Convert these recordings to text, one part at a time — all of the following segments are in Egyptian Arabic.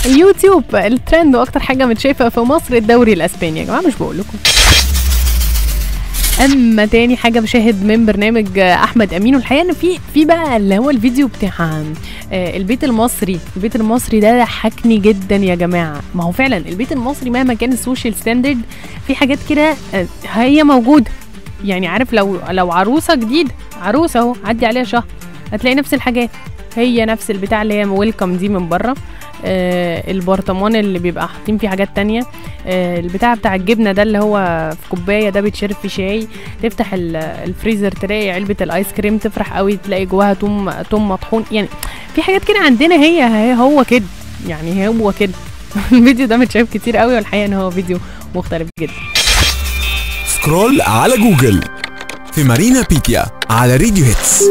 اليوتيوب الترند واكتر حاجه متشافه في مصر الدوري الاسباني يا جماعه مش بقول لكم اما تاني حاجه بشاهد من برنامج احمد امين والحقيقه ان في في بقى اللي هو الفيديو بتاع آه، البيت المصري البيت المصري ده ضحكني جدا يا جماعه ما هو فعلا البيت المصري مهما كان السوشيال ستاندرد في حاجات كده آه، هي موجوده يعني عارف لو لو عروسه جديد عروسه اهو عدي عليها شهر هتلاقي نفس الحاجات هي نفس البتاع اللي هي ويلكم دي من بره آه البرطمان اللي بيبقى حاطين فيه حاجات تانية آه البتاع بتاع الجبنة ده اللي هو في كوباية ده بيتشرب في شاي تفتح ال- الفريزر تلاقي علبة الايس كريم تفرح قوي تلاقي جواها توم توم مطحون يعني في حاجات كده عندنا هي, هي هو كده يعني هو كده الفيديو ده متشاف كتير قوي والحقيقة ان هو فيديو مختلف جدا سكرول على جوجل في مارينا بيكيا على راديو هيتس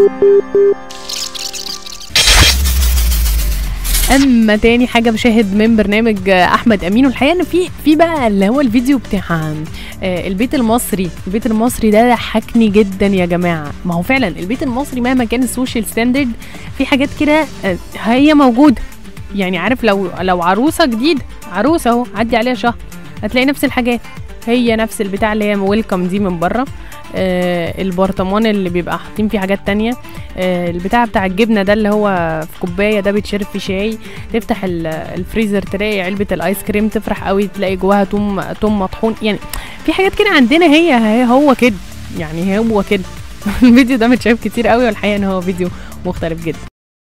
اما تاني حاجه بشاهد من برنامج احمد امين والحقيقه ان في في بقى اللي هو الفيديو بتاع آه، البيت المصري البيت المصري ده ضحكني جدا يا جماعه ما هو فعلا البيت المصري مهما كان السوشيال ستاندرد في حاجات كده آه، هي موجوده يعني عارف لو لو عروسه جديد عروسه اهو عدي عليها شهر هتلاقي نفس الحاجات هي نفس البتاع اللي هي ويلكم دي من بره آه البرطمان اللي بيبقى حاطين فيه حاجات تانية آه البتاع بتاع الجبنة ده اللي هو في كوباية ده بيتشرب في شاي تفتح ال- الفريزر تلاقي علبة الايس كريم تفرح قوي تلاقي جواها توم توم مطحون يعني في حاجات كده عندنا هي, هي هو كده يعني هو كده الفيديو ده متشاف كتير قوي والحقيقة ان هو فيديو مختلف جدا